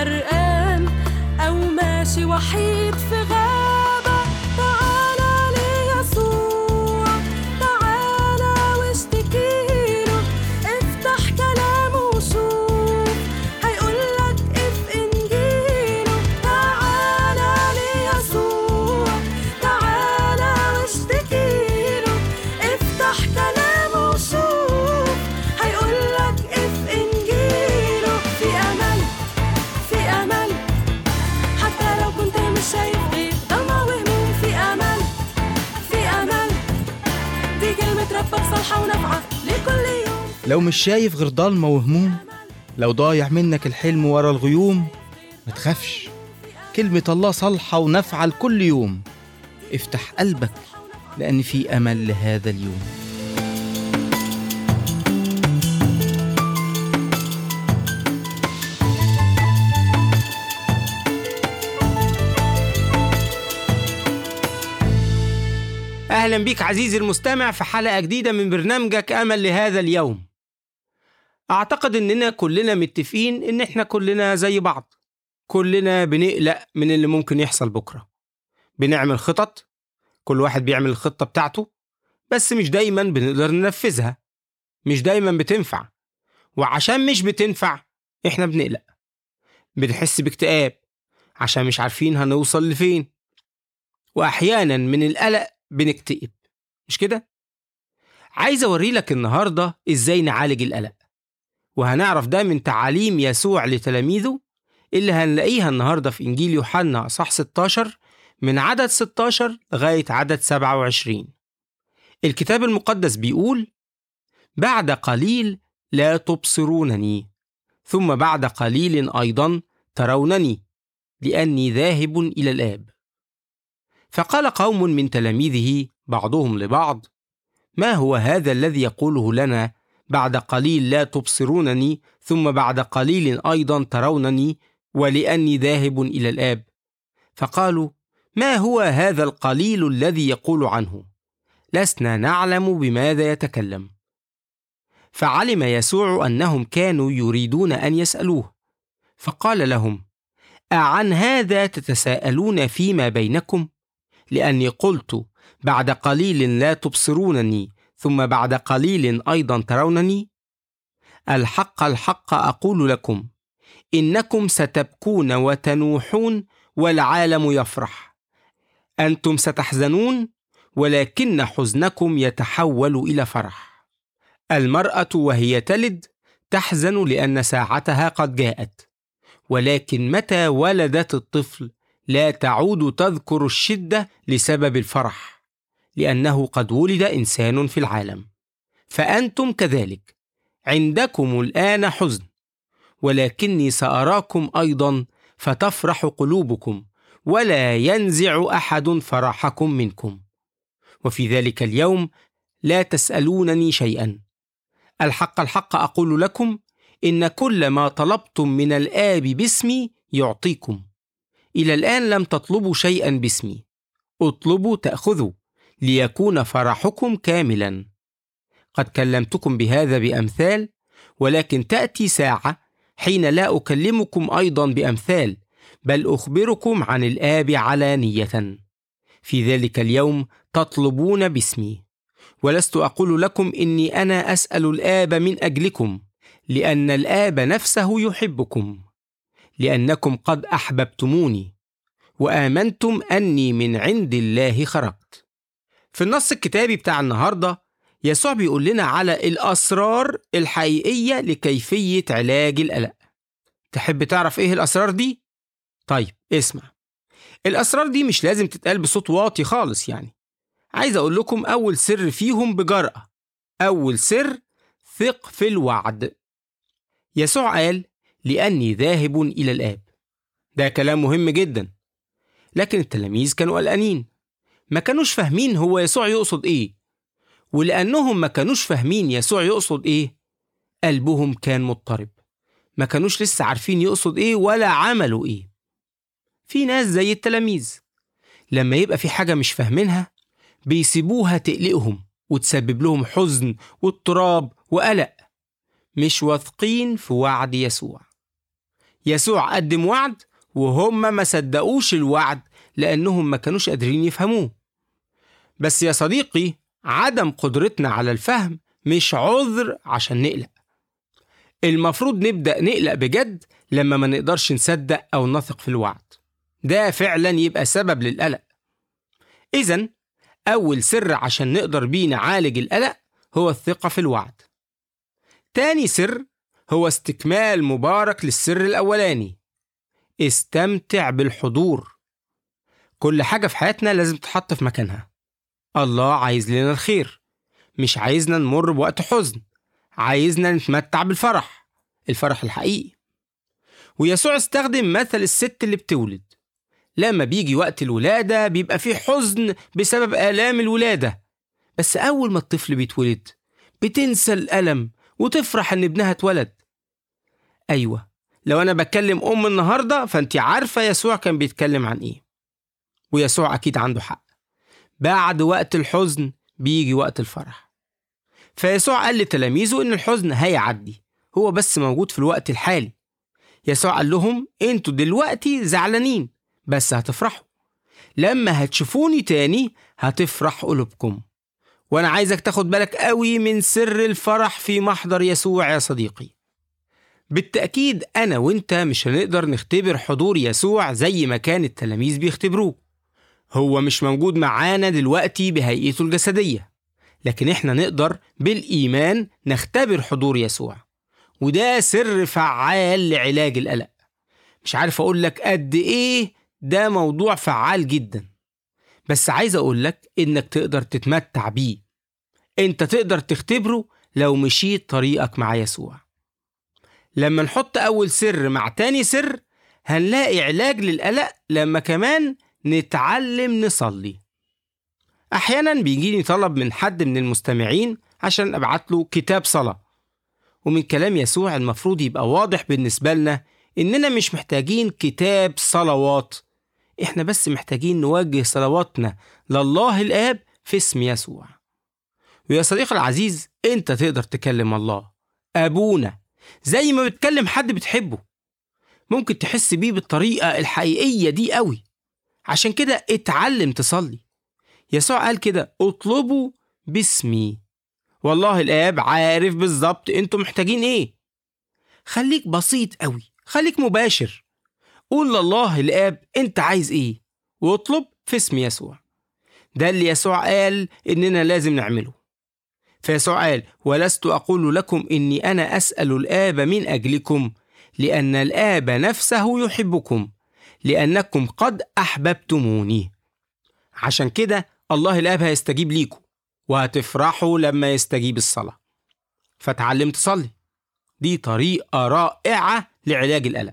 غرقان أو ماشي وحيد في غابة تعالى ليسوع تعالى واشتكيله افتح كلامه وشوف هيقولك اف انجيله تعالى ليسوع تعالى واشتكيله افتح كلامه وشوف هيقولك اف انجيله في امل في امل حتى لو كنت مش شايف غير ضلمة وهموم في امل في امل دي كلمة ربك صالحة ونافعة لكل يوم لو مش شايف غير ضلمة وهموم لو ضايع منك الحلم ورا الغيوم ما تخافش كلمة الله صالحة ونافعة لكل يوم افتح قلبك لأن في أمل لهذا اليوم أهلا بيك عزيزي المستمع في حلقة جديدة من برنامجك أمل لهذا اليوم أعتقد إننا كلنا متفقين إن إحنا كلنا زي بعض كلنا بنقلق من اللي ممكن يحصل بكرة بنعمل خطط كل واحد بيعمل الخطة بتاعته بس مش دايما بنقدر ننفذها مش دايما بتنفع وعشان مش بتنفع إحنا بنقلق بنحس باكتئاب عشان مش عارفين هنوصل لفين وأحيانا من القلق بنكتئب مش كده؟ عايز أوري لك النهاردة إزاي نعالج القلق وهنعرف ده من تعاليم يسوع لتلاميذه اللي هنلاقيها النهاردة في إنجيل يوحنا أصح 16 من عدد 16 لغاية عدد 27 الكتاب المقدس بيقول بعد قليل لا تبصرونني ثم بعد قليل أيضا ترونني لأني ذاهب إلى الآب فقال قوم من تلاميذه بعضهم لبعض ما هو هذا الذي يقوله لنا بعد قليل لا تبصرونني ثم بعد قليل ايضا ترونني ولاني ذاهب الى الاب فقالوا ما هو هذا القليل الذي يقول عنه لسنا نعلم بماذا يتكلم فعلم يسوع انهم كانوا يريدون ان يسالوه فقال لهم اعن هذا تتساءلون فيما بينكم لاني قلت بعد قليل لا تبصرونني ثم بعد قليل ايضا ترونني الحق الحق اقول لكم انكم ستبكون وتنوحون والعالم يفرح انتم ستحزنون ولكن حزنكم يتحول الى فرح المراه وهي تلد تحزن لان ساعتها قد جاءت ولكن متى ولدت الطفل لا تعود تذكر الشده لسبب الفرح لانه قد ولد انسان في العالم فانتم كذلك عندكم الان حزن ولكني ساراكم ايضا فتفرح قلوبكم ولا ينزع احد فرحكم منكم وفي ذلك اليوم لا تسالونني شيئا الحق الحق اقول لكم ان كل ما طلبتم من الاب باسمي يعطيكم الى الان لم تطلبوا شيئا باسمي اطلبوا تاخذوا ليكون فرحكم كاملا قد كلمتكم بهذا بامثال ولكن تاتي ساعه حين لا اكلمكم ايضا بامثال بل اخبركم عن الاب علانيه في ذلك اليوم تطلبون باسمي ولست اقول لكم اني انا اسال الاب من اجلكم لان الاب نفسه يحبكم لانكم قد احببتموني وامنتم اني من عند الله خرجت في النص الكتابي بتاع النهارده يسوع بيقول لنا على الاسرار الحقيقيه لكيفيه علاج القلق تحب تعرف ايه الاسرار دي طيب اسمع الاسرار دي مش لازم تتقال بصوت واطي خالص يعني عايز اقول لكم اول سر فيهم بجرأة اول سر ثق في الوعد يسوع قال لاني ذاهب الى الاب ده كلام مهم جدا لكن التلاميذ كانوا قلقانين ما كانوش فاهمين هو يسوع يقصد ايه ولانهم ما كانوش فاهمين يسوع يقصد ايه قلبهم كان مضطرب ما كانوش لسه عارفين يقصد ايه ولا عملوا ايه في ناس زي التلاميذ لما يبقى في حاجة مش فاهمينها بيسيبوها تقلقهم وتسبب لهم حزن واضطراب وقلق مش واثقين في وعد يسوع يسوع قدم وعد وهم ما صدقوش الوعد لأنهم ما كانوش قادرين يفهموه بس يا صديقي عدم قدرتنا على الفهم مش عذر عشان نقلق المفروض نبدأ نقلق بجد لما ما نقدرش نصدق أو نثق في الوعد ده فعلا يبقى سبب للقلق إذا أول سر عشان نقدر بيه نعالج القلق هو الثقة في الوعد تاني سر هو استكمال مبارك للسر الأولاني استمتع بالحضور كل حاجة في حياتنا لازم تتحط في مكانها الله عايز لنا الخير مش عايزنا نمر بوقت حزن عايزنا نتمتع بالفرح الفرح الحقيقي ويسوع استخدم مثل الست اللي بتولد لما بيجي وقت الولادة بيبقى فيه حزن بسبب آلام الولادة بس أول ما الطفل بيتولد بتنسى الألم وتفرح إن ابنها اتولد أيوة لو أنا بتكلم أم النهاردة فأنت عارفة يسوع كان بيتكلم عن إيه ويسوع أكيد عنده حق بعد وقت الحزن بيجي وقت الفرح فيسوع قال لتلاميذه إن الحزن هيعدي هو بس موجود في الوقت الحالي يسوع قال لهم انتوا دلوقتي زعلانين بس هتفرحوا لما هتشوفوني تاني هتفرح قلوبكم وانا عايزك تاخد بالك قوي من سر الفرح في محضر يسوع يا صديقي بالتأكيد أنا وإنت مش هنقدر نختبر حضور يسوع زي ما كان التلاميذ بيختبروه هو مش موجود معانا دلوقتي بهيئته الجسدية لكن إحنا نقدر بالإيمان نختبر حضور يسوع وده سر فعال لعلاج القلق مش عارف أقول لك قد إيه ده موضوع فعال جدا بس عايز أقول لك إنك تقدر تتمتع بيه أنت تقدر تختبره لو مشيت طريقك مع يسوع لما نحط أول سر مع تاني سر هنلاقي علاج للقلق لما كمان نتعلم نصلي أحيانا بيجيني طلب من حد من المستمعين عشان أبعت له كتاب صلاة ومن كلام يسوع المفروض يبقى واضح بالنسبة لنا إننا مش محتاجين كتاب صلوات إحنا بس محتاجين نوجه صلواتنا لله الآب في اسم يسوع ويا صديقي العزيز أنت تقدر تكلم الله أبونا زي ما بتكلم حد بتحبه ممكن تحس بيه بالطريقة الحقيقية دي قوي عشان كده اتعلم تصلي يسوع قال كده اطلبوا باسمي والله الآب عارف بالظبط انتوا محتاجين ايه خليك بسيط قوي خليك مباشر قول لله الآب انت عايز ايه واطلب في اسم يسوع ده اللي يسوع قال اننا لازم نعمله فيسوع قال ولست أقول لكم إني أنا أسأل الآب من أجلكم لأن الآب نفسه يحبكم لأنكم قد أحببتموني عشان كده الله الآب هيستجيب ليكم وهتفرحوا لما يستجيب الصلاة فتعلم تصلي دي طريقة رائعة لعلاج القلق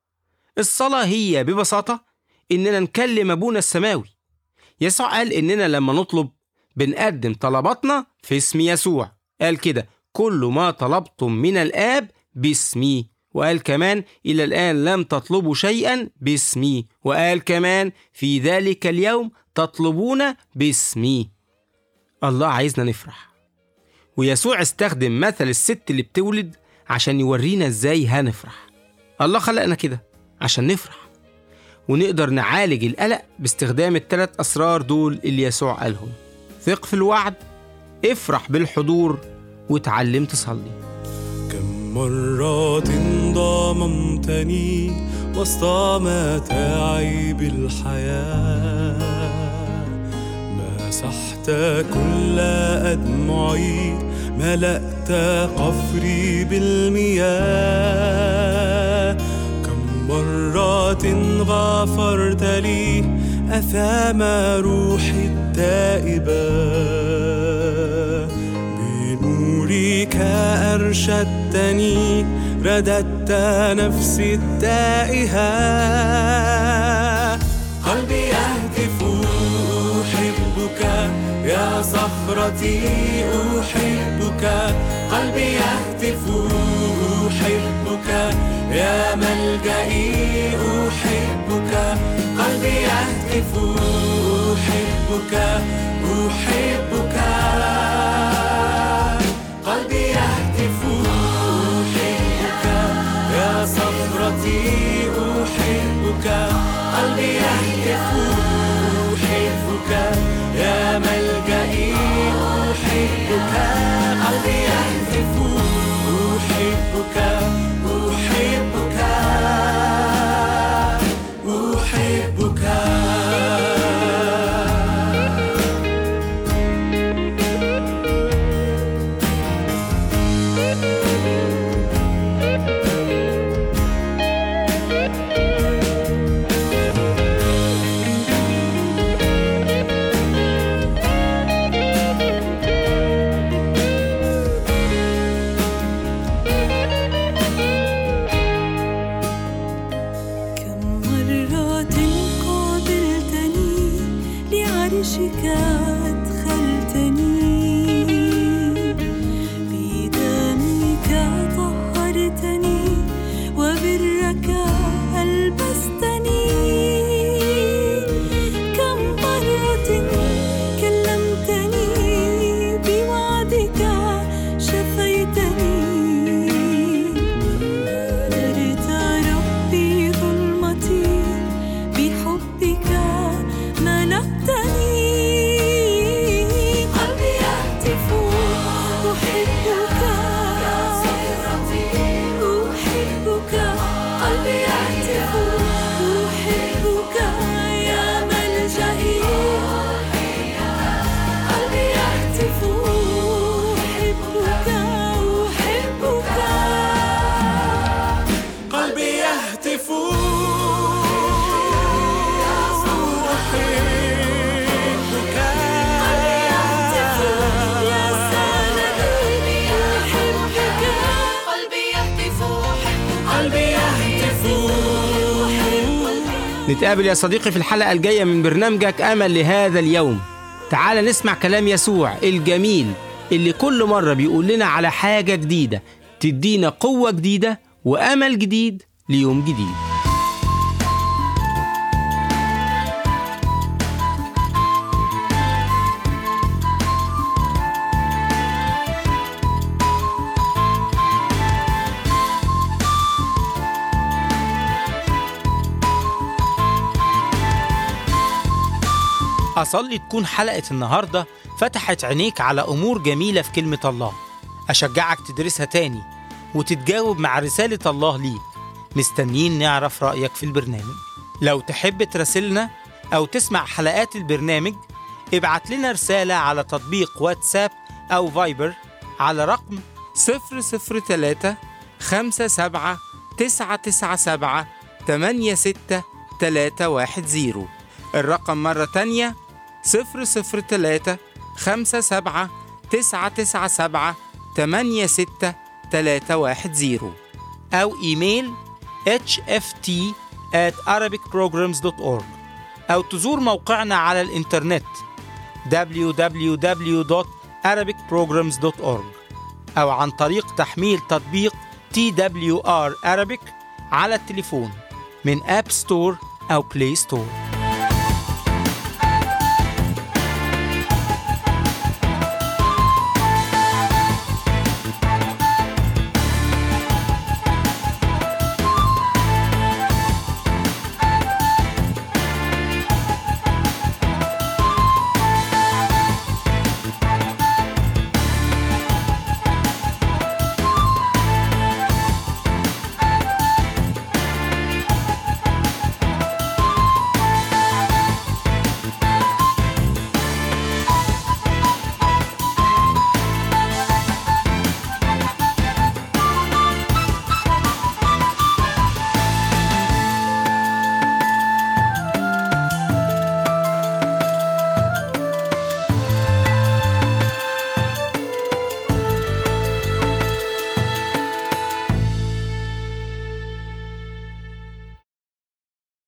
الصلاة هي ببساطة إننا نكلم أبونا السماوي يسوع قال إننا لما نطلب بنقدم طلباتنا في اسم يسوع قال كده كل ما طلبتم من الآب باسمي وقال كمان إلى الآن لم تطلبوا شيئا باسمي وقال كمان في ذلك اليوم تطلبون باسمي الله عايزنا نفرح ويسوع استخدم مثل الست اللي بتولد عشان يورينا ازاي هنفرح الله خلقنا كده عشان نفرح ونقدر نعالج القلق باستخدام الثلاث أسرار دول اللي يسوع قالهم ثق في الوعد افرح بالحضور وتعلم تصلي كم مرات ضممتني وسط متاعب الحياة مسحت كل أدمعي ملأت قفري بالمياه كم مرات غفرت لي أثام روحي التائبة بنورك أرشدتني رددت نفسي التائهة قلبي يهتف أحبك يا صخرتي أحبك قلبي يهتف أحبك يا ملجئي أحبك قلبي يهتف أحبك أحبك قلبي يهتف أحبك يا صخرتي صخرتي أحبك قلبي يهتف أحبك يا ملجئي أحبك قلبي يهتف أحبك أحبك أحبك كم مرة قابلتني لعرشك أدخلتني بدمك طهرتني وبرك ألبستني كم مرة كلمتني بوعدك شفيتني نارت ربي ظلمتي بحبك ملأتني قلبي يهتف أحبك يا صخرتي أحبك قلبي يهتف أحبك يا ملجئي قلبي يهتف أحبك أحبك قلبي يهتف أحبك يا سندي أحبك قلبي يهتف قلبي يهتف نتقابل يا صديقي في الحلقة الجاية من برنامجك أمل لهذا اليوم تعال نسمع كلام يسوع الجميل اللي كل مرة بيقول لنا على حاجة جديدة تدينا قوة جديدة وأمل جديد ليوم جديد أصلي تكون حلقة النهاردة فتحت عينيك على أمور جميلة في كلمة الله أشجعك تدرسها تاني وتتجاوب مع رسالة الله ليك مستنيين نعرف رأيك في البرنامج لو تحب تراسلنا أو تسمع حلقات البرنامج ابعت لنا رسالة على تطبيق واتساب أو فايبر على رقم 003 57 997 86310 الرقم مرة تانية 003 57 997 86310 أو إيميل hft at arabicprograms.org أو تزور موقعنا على الإنترنت www.arabicprograms.org أو عن طريق تحميل تطبيق TWR Arabic على التليفون من أب ستور أو بلاي ستور